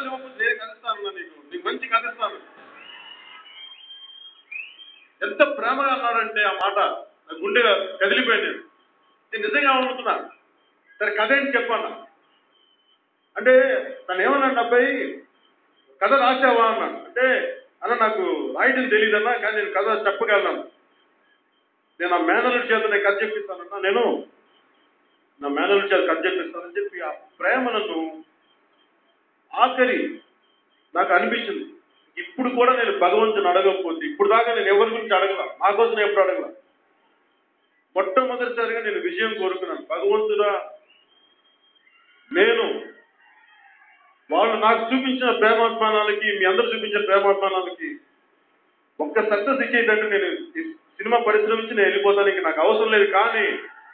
నేను కలుస్తాను నీకు నీకు మంచి కథ ఇస్తాను ఎంత ప్రేమగా అన్నాడంటే ఆ మాట నా గుండె కదిలిపోయింది నేను. నేను నిజంగా అనుకున్నా సరే కథ ఏంటి చెప్పాను అంటే తను ఏమన్నాడు అబ్బాయి కథ రాసావా అన్నాడు అంటే అన్న నాకు రాయటం తెలియదన్నా కానీ నేను కథ చెప్పగలను నేను ఆ మేనలుడి చేత నేను కథ చెప్పిస్తానన్నా నేను నా మేనలుడి చేత కథ చెప్పిస్తానని చెప్పి ఆ ప్రేమలను ఆఖరి నాకు అనిపించింది ఇప్పుడు కూడా నేను భగవంతుని అడగకపోతే ఇప్పుడు దాకా నేను ఎవరి గురించి అడగల నా కోసం నేను ఎప్పుడు అడగల మొట్టమొదటిసారిగా నేను విజయం కోరుకున్నాను భగవంతుడా నేను వాళ్ళు నాకు చూపించిన ప్రేమాభిమానాలకి మీ అందరూ చూపించిన ప్రేమాభిమానాలకి ఒక్క సక్సెస్ ఇచ్చేటట్టు నేను ఈ సినిమా పరిశ్రమ నుంచి నేను వెళ్ళిపోతాను ఇంక నాకు అవసరం లేదు కానీ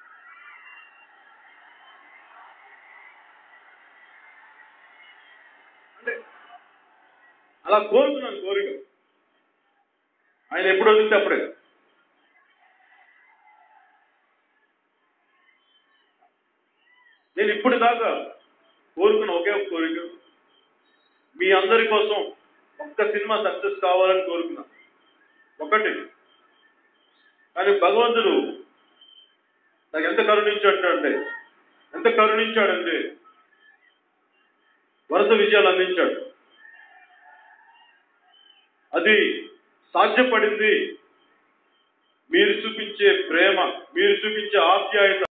అంటే అలా కోరుతున్నాను కోరిక ఆయన ఎప్పుడు వదిలితే అప్పుడే నేను ఇప్పుడు దాకా కోరుకున్న ఒకే ఒక కోరిక మీ అందరి కోసం ఒక్క సినిమా సక్సెస్ కావాలని కోరుకున్నా ఒకటి కానీ భగవంతుడు నాకు ఎంత కరుణించాడంటే ఎంత కరుణించాడంటే వరుస విజయాలు అందించాడు అది సాధ్యపడింది మీరు చూపించే ప్రేమ మీరు చూపించే ఆప్యాయత